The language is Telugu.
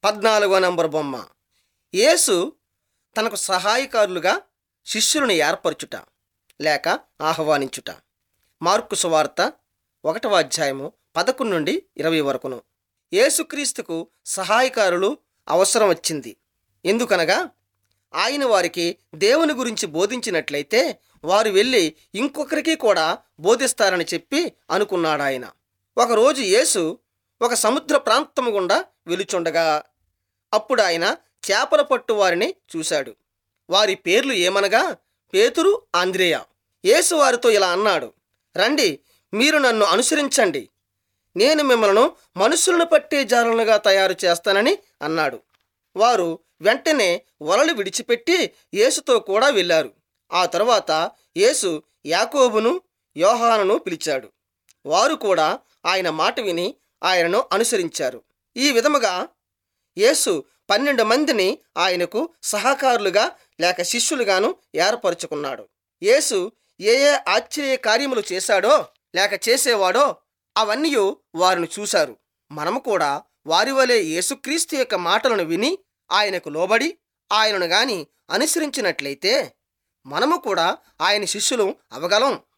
పద్నాలుగో నంబర్ బొమ్మ యేసు తనకు సహాయకారులుగా శిష్యులను ఏర్పరచుట లేక ఆహ్వానించుట మార్కు సువార్త ఒకటవ అధ్యాయము పదకొండు నుండి ఇరవై వరకును యేసుక్రీస్తుకు సహాయకారులు అవసరం వచ్చింది ఎందుకనగా ఆయన వారికి దేవుని గురించి బోధించినట్లయితే వారు వెళ్ళి ఇంకొకరికి కూడా బోధిస్తారని చెప్పి అనుకున్నాడు ఆయన ఒకరోజు యేసు ఒక సముద్ర ప్రాంతము గుండా వెలుచుండగా అప్పుడు ఆయన చేపల పట్టు వారిని చూశాడు వారి పేర్లు ఏమనగా పేతురు ఆంద్రేయ యేసు వారితో ఇలా అన్నాడు రండి మీరు నన్ను అనుసరించండి నేను మిమ్మల్ని మనుషులను పట్టే జాలనుగా తయారు చేస్తానని అన్నాడు వారు వెంటనే వలలు విడిచిపెట్టి యేసుతో కూడా వెళ్ళారు ఆ తరువాత యేసు యాకోబును యోహానును పిలిచాడు వారు కూడా ఆయన మాట విని ఆయనను అనుసరించారు ఈ విధముగా యేసు పన్నెండు మందిని ఆయనకు సహకారులుగా లేక శిష్యులుగాను ఏర్పరచుకున్నాడు యేసు ఏ ఏ ఆశ్చర్య కార్యములు చేశాడో లేక చేసేవాడో అవన్నీ వారిని చూశారు మనము కూడా వారి వలె యేసుక్రీస్తు యొక్క మాటలను విని ఆయనకు లోబడి ఆయనను గాని అనుసరించినట్లయితే మనము కూడా ఆయన శిష్యులు అవగలం